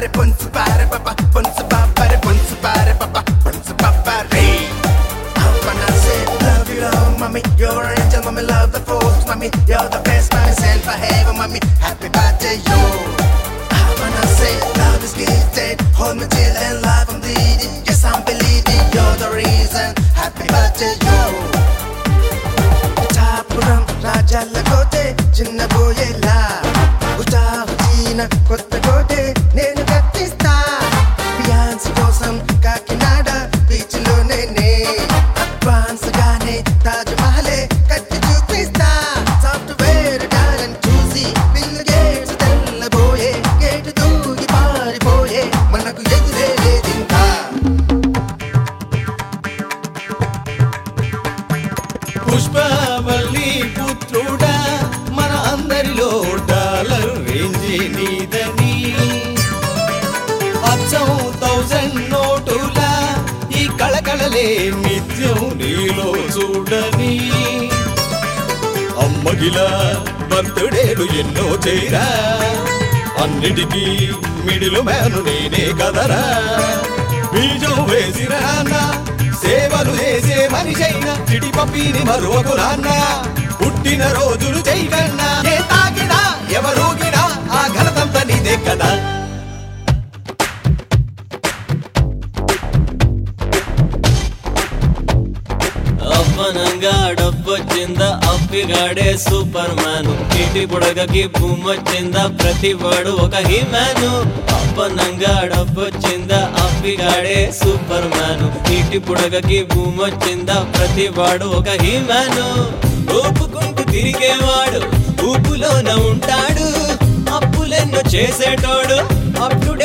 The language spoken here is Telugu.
pare ponce pare papa ponce pare ponce pare papa ponce pare When I say love you, love mommy, you're an angel, mommy, love the force, mommy, you're the best, mommy, send for heaven, mommy, happy birthday, yo. When I say love is gifted, hold me till and life I'm bleeding, yes I'm bleeding, you're the reason, happy birthday, yo. చాపురం రాజాల కోటే చిన్న బోయేలా ఉటా హుచీన కొత్త కోటే నేను కట్టిస్తా బియాన్స్ కోసం కాకినాడ బీచ్ లో నేనే అడ్వాన్స్ గానే తాజ్ మహలే కట్టి చూపిస్తా సాఫ్ట్వేర్ టాలెంట్ చూసి బిల్ గేట్స్ తెల్లబోయే గేట్ దూకి పారిపోయే మనకు ఎదురే లేదింకా పుష్పవల్లి పుత్రుడా మన అందరిలో డాలర్ రేంజి నీదని అచ్చం థౌజండ్ నోటుల ఈ కళకళలే నిత్యం నీలో చూడని అమ్మగిలా బర్త్డేలు ఎన్నో చేరా అన్నిటికీ మిడిలు మేను నేనే కదరా బీజం వేసిన నాన్న సేవలు చేసే మనిషైన చిటి పప్పిని మరొక నాన్న పుట్టిన రోజులు చేయకన్నా ఏ తాకినా ఎవరూగినా ఆ ఘనతంత నీదే కదా అప్పనంగా డబ్బొచ్చిందా అప్పిగాడే సూపర్ మ్యాన్ ఇంటి బుడగకి భూమొచ్చిందా ప్రతి వాడు ఒక హీమ్యాను అప్పనంగా డబ్బొచ్చిందా అప్పిగాడే సూపర్ మ్యాన్ ఇంటి బుడగకి భూమొచ్చిందా ప్రతి వాడు ఒక హీమ్యాను ఊపుకుంటూ తిరిగేవాడు ఊపులోన ఉంటాడు అప్పులెన్నో చేసేటోడు అప్ టు